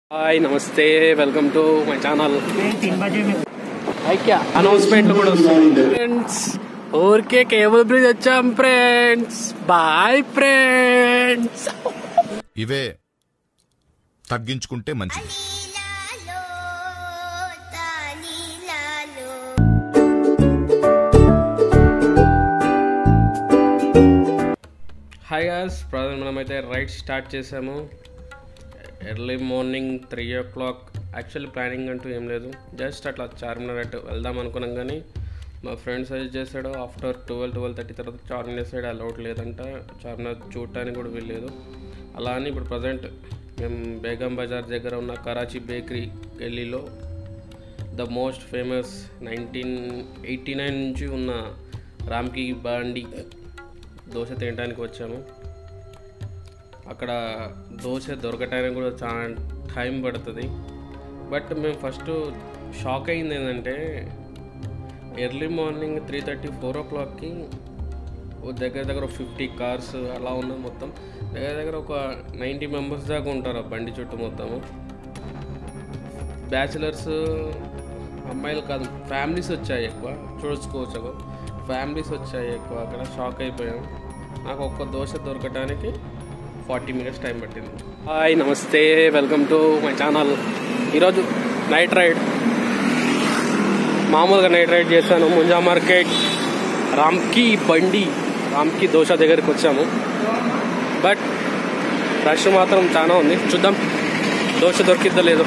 hi నమస్తే welcome to my channel तीन बजे में ఐక్య అనౌన్స్మెంట్ కూడా వస్తుంది ఫ్రెండ్స్ ఊరికే కేబుల్ బ్రిడ్జ్ వచ్చాం ఫ్రెండ్స్ బాయ్ ఫ్రెండ్స్ ఇవే తగ్గించుకుంటే మంచిది లీలాలో తాలీలాలో హాయ్ గాస్ ప్రజెంట్ మనమైతే రైడ్ స్టార్ట్ చేసాము early morning three o'clock actually planning అంటూ ఏం లేదు జస్ట్ అట్లా చార్మినార్ అటు వెళ్దాం అనుకున్నాం కానీ మా ఫ్రెండ్ సజెస్ట్ చేశాడు ఆఫ్టర్ ట్వెల్వ్ ట్వెల్వ్ థర్టీ తర్వాత చార్మినార్ సైడ్ అలౌట్ లేదంట చార్మినార్ చూడటానికి కూడా వెళ్ళలేదు అలా అని ఇప్పుడు ప్రజెంట్ మేము బేగం బజార్ దగ్గర ఉన్న కరాచీ బేకరీ గల్లీలో the most famous nineteen eighty nine నుంచి ఉన్న రామ్కి బాండి దోశ తినడానికి వచ్చాము అక్కడ దోశ దొరకటానికి కూడా చాలా టైం పడుతుంది బట్ మేము ఫస్ట్ షాక్ అయింది ఏంటంటే early morning three thirty four ఓ క్లాక్కి దగ్గర దగ్గర ఫిఫ్టీ కార్స్ అలా ఉన్నది మొత్తం దగ్గర దగ్గర ఒక నైంటీ మెంబర్స్ దాకా ఉంటారు ఆ బండి చుట్టూ మొత్తము బ్యాచిలర్స్ అమ్మాయిలు కాదు ఫ్యామిలీస్ వచ్చాయి ఎక్కువ చూసుకోవచ్చు ఫ్యామిలీస్ వచ్చాయి ఎక్కువ అక్కడ షాక్ అయిపోయాం నాకు ఒక్క దోశ దొరకడానికి ఫార్టీ మినిట్స్ టైం పట్టింది హాయ్ నమస్తే వెల్కమ్ టు మై ఛానల్ ఈరోజు నైట్ రైడ్ మామూలుగా నైట్ రైడ్ చేశాను ముంజా మార్కెట్ రామ్కి బండి రామ్కి దోశ దగ్గరికి వచ్చాము బట్ రష్ మాత్రం చాలా ఉంది చూద్దాం దోశ దొరికిద్దో లేదో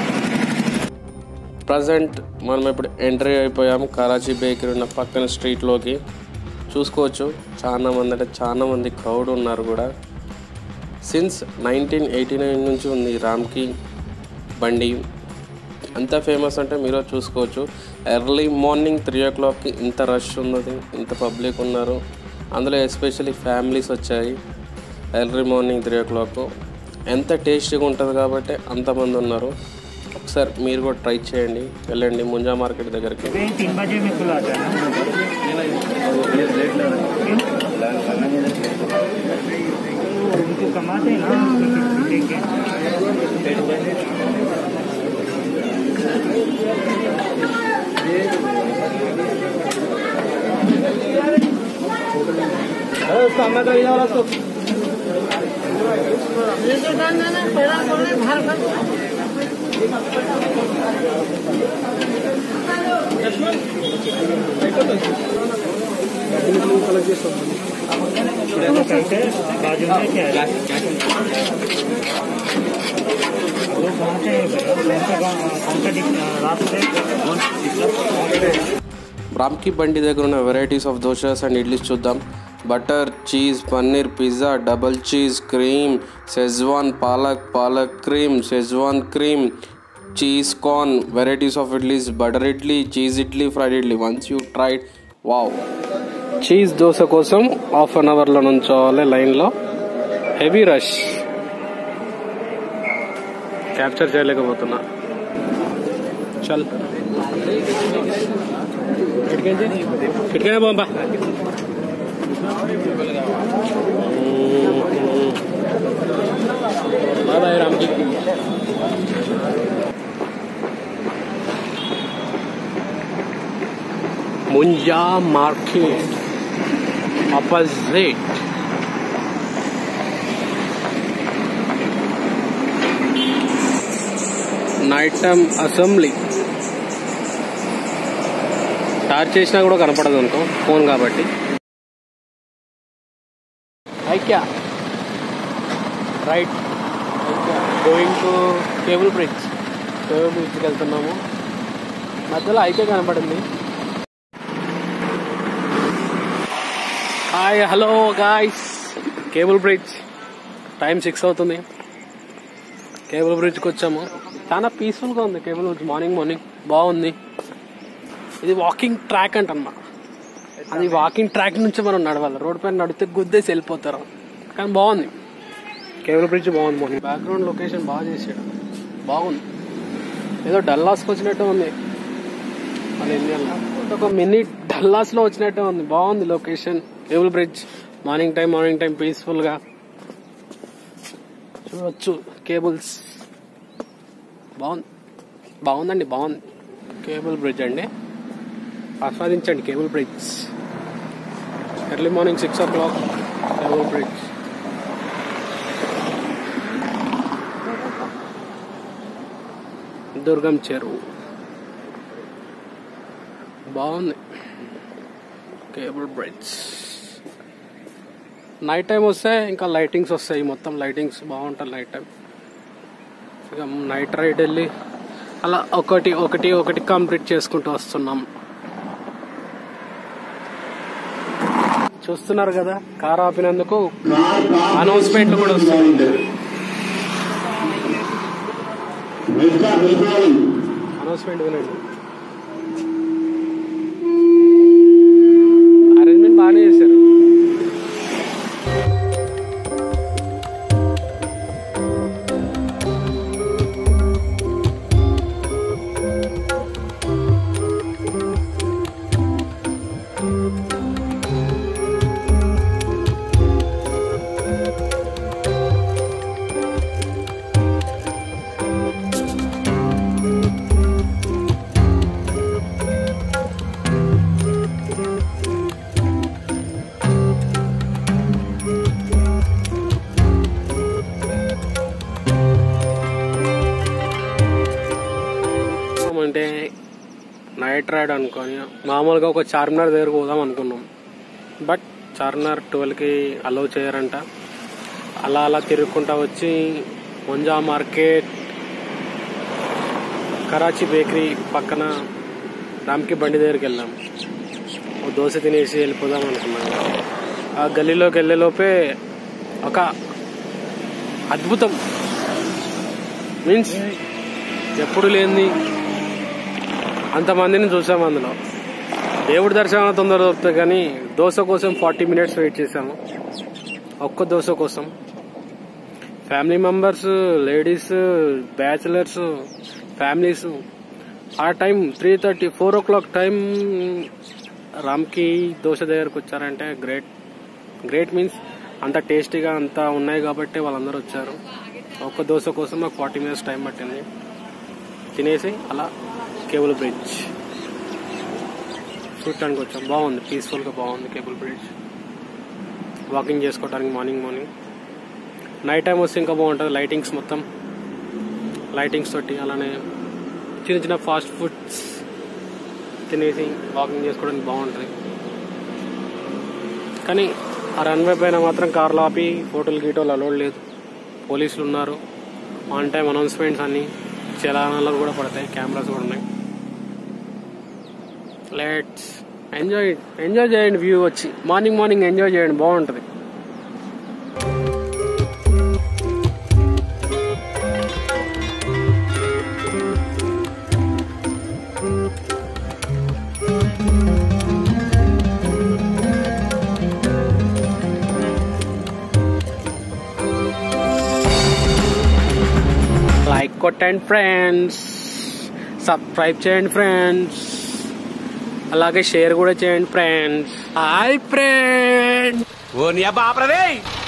ప్రజెంట్ మనం ఇప్పుడు ఎంట్రీ అయిపోయాము కరాచీ బేకరీ ఉన్న పక్కన స్ట్రీట్లోకి చూసుకోవచ్చు చాలా మంది అంటే చాలా మంది క్రౌడ్ ఉన్నారు కూడా సిన్స్ నైన్టీన్ ఎయిటీ నైన్ నుంచి ఉంది రామ్కి బండి ఎంత ఫేమస్ అంటే మీరు చూసుకోవచ్చు ఎర్లీ మార్నింగ్ త్రీ ఓ క్లాక్కి ఇంత రష్ ఉన్నది ఇంత పబ్లిక్ ఉన్నారు అందులో ఎస్పెషల్లీ ఫ్యామిలీస్ వచ్చాయి early morning three o'clock ఎంత టేస్టీగా ఉంటుంది కాబట్టి అంతమంది ఉన్నారు ఒకసారి మీరు కూడా ట్రై చేయండి వెళ్ళండి ముంజా మార్కెట్ దగ్గరికి ट्रेन तीन बजे में खुला था उनको कमाते हैं ना उसको देंगे कैसे बाजू में क्या है वो कहाँ से कौन सा गाँव कौन सा डिस- रास्ते రామ్కి బండి దగ్గర ఉన్న varieties of dosas and idlis చూద్దాం butter cheese paneer pizza double cheese cream schezwan palak palak cream schezwan cream cheese corn varieties of idlis butter idli cheese idli fried idli once you tried wow cheese dosa కోసం హాఫ్ అన్ అవర్లో నుంచోవాలి లైన్లో హెవీ రష్ క్యాప్చర్ చేయలేకపోతున్నా చల్ కిటికీ పంపా బాయ్ బాయ్ రామ్జీ ముంజా market opposite night time assembly torch చేసినా కూడా కనపడదు అనుకో ఫోన్ కాబట్టి IKEA right going to cable bridge cable బ్రిడ్జ్కి వెళ్తున్నాము మధ్యలో ఐక్య కనపడింది hi hello guys cable bridge time six అవుతుంది కేబుల్ బ్రిడ్జ్కి వచ్చాము చాలా పీస్ఫుల్గా ఉంది కేబుల్ బ్రిడ్జ్ మార్నింగ్ మార్నింగ్ బాగుంది ఇది వాకింగ్ ట్రాక్ అంటమ్మా అది వాకింగ్ ట్రాక్ నుంచి మనం నడవాలి రోడ్ పైన నడితే గుద్దేసి వెళ్ళిపోతారు కానీ బాగుంది కేబుల్ బ్రిడ్జ్ బాగుంది మార్నింగ్ బ్యాక్గ్రౌండ్ లొకేషన్ బాగా చేసాడు బాగుంది ఏదో డల్లాస్కి వచ్చినట్టు ఉంది మన ఇండియాలో ఒక మినీ డల్లాస్లో వచ్చినట్టే ఉంది బాగుంది location cable bridge morning time morning time పీస్ఫుల్గా చూడొచ్చు కేబుల్స్ బాగుంది బాగుందండి బాగుంది కేబుల్ బ్రిడ్జ్ అండి ఆస్వాదించండి cable bridge early morning six o'clock cable bridge Durgam Cheruvu బాగుంది కేబుల్ బ్రిడ్జ్ నైట్ టైం వస్తే ఇంకా లైటింగ్స్ వస్తాయి మొత్తం లైటింగ్స్ బాగుంటుంది నైట్ టైం ఇక నైట్ రైడ్ వెళ్ళి అలా ఒకటి ఒకటి ఒకటి కంప్లీట్ చేసుకుంటూ వస్తున్నాం చూస్తున్నారు కదా కార్ ఆపినందుకు అనౌన్స్మెంట్లు కూడా వస్తుంది అనౌన్స్మెంట్ వినండి అరేంజ్మెంట్ బాగానే చేశారు అంటే నైట్ రైడ్ అనుకొని మామూలుగా ఒక చార్మినార్ దగ్గరకు పోదాం అనుకున్నాం బట్ చార్మినార్ ట్వెల్వ్కి అలౌ చేయరంట అలా అలా తిరుగుకుంటా వచ్చి ముంజా మార్కెట్ కరాచీ బేకరీ పక్కన రామ్కి బండి దగ్గరికి వెళ్ళాం ఓ దోశ తినేసి వెళ్ళిపోదాం అనుకున్నాం ఆ గల్లీలోకి వెళ్ళే లోపే ఒక అద్భుతం మీన్స్ ఎప్పుడు లేనిది అంతమందిని చూసాము అందులో దేవుడి దర్శనం తొందర దొరుకుతుంది కానీ దోశ కోసం ఫార్టీ మినిట్స్ వెయిట్ చేసాము ఒక్క దోశ కోసం family members ladies bachelors families ఆ time three thirty four o'clock time Ramki dosa దగ్గరకు వచ్చారంటే గ్రేట్ గ్రేట్ మీన్స్ అంత టేస్టీగా అంత ఉన్నాయి కాబట్టి వాళ్ళందరూ వచ్చారు ఒక్క దోశ కోసం మాకు ఫార్టీ మినిట్స్ టైం పట్టింది తినేసి అలా కేబుల్ బ్రిడ్జ్ చూడటానికి వచ్చాం బాగుంది పీస్ఫుల్గా బాగుంది కేబుల్ బ్రిడ్జ్ వాకింగ్ చేసుకోవడానికి మార్నింగ్ మార్నింగ్ నైట్ టైం వస్తే ఇంకా బాగుంటుంది లైటింగ్స్ మొత్తం లైటింగ్స్ తోటి అలానే చిన్న చిన్న ఫాస్ట్ ఫుడ్స్ తినేసి వాకింగ్ చేసుకోవడానికి బాగుంటుంది కానీ ఆ రన్వే పైన మాత్రం కార్లు ఆపి ఫోటోలు గీటోలు అలౌడ్ లేదు పోలీసులు ఉన్నారు ఆన్ టైం అనౌన్స్మెంట్స్ అన్ని చలానాలు కూడా పడతాయి కెమెరాస్ కూడా ఉన్నాయి లెట్స్ ఎంజాయ్ ఎంజాయ్ చేయండి వ్యూ వచ్చి మార్నింగ్ మార్నింగ్ ఎంజాయ్ చేయండి బాగుంటుంది లైక్ కొట్టండి ఫ్రెండ్స్ సబ్స్క్రైబ్ చేయండి ఫ్రెండ్స్ అలాగే షేర్ కూడా చేయండి ఫ్రెండ్స్ హాయ్ ఫ్రెండ్స్ ఓ నీ అబ్బా ఆపరదే